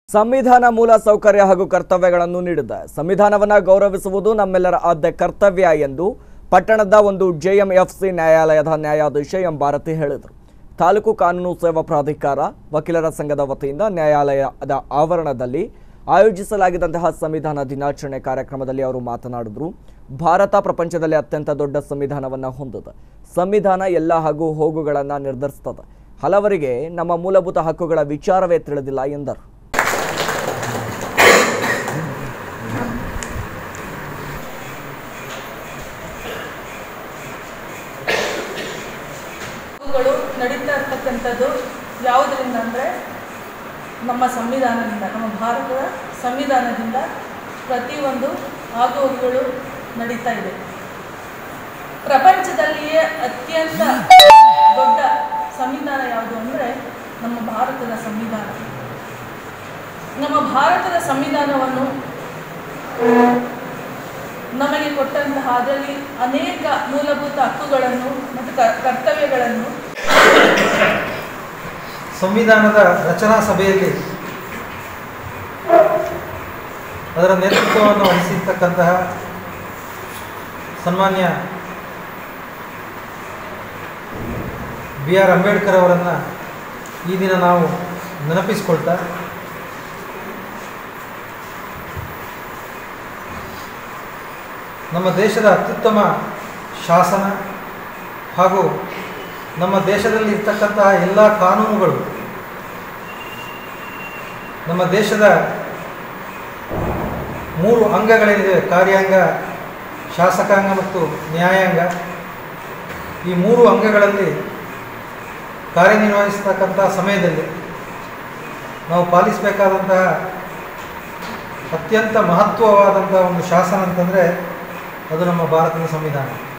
ಸಂವಿಧಾನ ಮೂಲ ಸೌಕರ್ಯ ಹಾಗೂ ಕರ್ತವ್ಯಗಳನ್ನು ನೀಡಿದೆ ಸಂವಿಧಾನವನ್ನ ಗೌರವಿಸುವುದು ನಮ್ಮೆಲ್ಲರ ಆದ್ಯ ಕರ್ತವ್ಯ ಎಂದು ಪಟ್ಟಣದ ಒಂದು ಜೆಎಂಎಫ್ಸಿ ನ್ಯಾಯಾಲಯದ ನ್ಯಾಯಾಧೀಶ ಎಂ ಭಾರತಿ ಹೇಳಿದರು ತಾಲೂಕು ಕಾನೂನು ಸೇವಾ ಪ್ರಾಧಿಕಾರ ವಕೀಲರ ಸಂಘದ ವತಿಯಿಂದ ನ್ಯಾಯಾಲಯದ ಆವರಣದಲ್ಲಿ ಆಯೋಜಿಸಲಾಗಿದ್ದಂತಹ ಸಂವಿಧಾನ ದಿನಾಚರಣೆ ಕಾರ್ಯಕ್ರಮದಲ್ಲಿ ಅವರು ಮಾತನಾಡಿದರು ಭಾರತ ಪ್ರಪಂಚದಲ್ಲಿ ಅತ್ಯಂತ ದೊಡ್ಡ ಸಂವಿಧಾನವನ್ನು ಹೊಂದಿದೆ ಸಂವಿಧಾನ ಎಲ್ಲ ಹಾಗೂ ಹೋಗುಗಳನ್ನು ನಿರ್ಧರಿಸುತ್ತದೆ ಹಲವರಿಗೆ ನಮ್ಮ ಮೂಲಭೂತ ಹಕ್ಕುಗಳ ವಿಚಾರವೇ ತಿಳಿದಿಲ್ಲ ಎಂದರು ಇವುಗಳು ನಡೀತಾ ಇರ್ತಕ್ಕಂಥದ್ದು ಯಾವುದರಿಂದ ಅಂದರೆ ನಮ್ಮ ಸಂವಿಧಾನದಿಂದ ನಮ್ಮ ಭಾರತದ ಸಂವಿಧಾನದಿಂದ ಪ್ರತಿಯೊಂದು ಆಗುಹೋಗುಗಳು ನಡೀತಾ ಇದೆ ಪ್ರಪಂಚದಲ್ಲಿಯೇ ಅತ್ಯಂತ ದೊಡ್ಡ ಸಂವಿಧಾನ ಯಾವುದು ಅಂದರೆ ನಮ್ಮ ಭಾರತದ ಸಂವಿಧಾನ ನಮ್ಮ ಭಾರತದ ಸಂವಿಧಾನವನ್ನು ನಮಗೆ ಕೊಟ್ಟಂತಹ ಅದರಲ್ಲಿ ಅನೇಕ ಮೂಲಭೂತ ಹಕ್ಕುಗಳನ್ನು ಮತ್ತು ಕ- ಕರ್ತವ್ಯಗಳನ್ನು ಸಂವಿಧಾನದ ರಚನಾ ಸಭೆಯಲ್ಲಿ ಅದರ ನೇತೃತ್ವವನ್ನು ವಹಿಸಿರ್ತಕ್ಕಂತಹ ಸನ್ಮಾನ್ಯ ಬಿ ಆರ್ ಅಂಬೇಡ್ಕರ್ ಅವರನ್ನು ಈ ದಿನ ನಾವು ನೆನಪಿಸ್ಕೊಳ್ತಾ ನಮ್ಮ ದೇಶದ ಅತ್ಯುತ್ತಮ ಶಾಸನ ಹಾಗೂ ನಮ್ಮ ದೇಶದಲ್ಲಿ ಇರ್ತಕ್ಕಂತಹ ಎಲ್ಲ ಕಾನೂನುಗಳು ನಮ್ಮ ದೇಶದ ಮೂರು ಅಂಗಗಳೇನಿದೆ ಕಾರ್ಯಾಂಗ ಶಾಸಕಾಂಗ ಮತ್ತು ನ್ಯಾಯಾಂಗ ಈ ಮೂರು ಅಂಗಗಳಲ್ಲಿ ಕಾರ್ಯನಿರ್ವಹಿಸ್ತಕ್ಕಂಥ ಸಮಯದಲ್ಲಿ ನಾವು ಪಾಲಿಸಬೇಕಾದಂತಹ ಅತ್ಯಂತ ಮಹತ್ವವಾದಂಥ ಒಂದು ಶಾಸನ ಅಂತಂದರೆ ಅದು ನಮ್ಮ ಭಾರತದ ಸಂವಿಧಾನ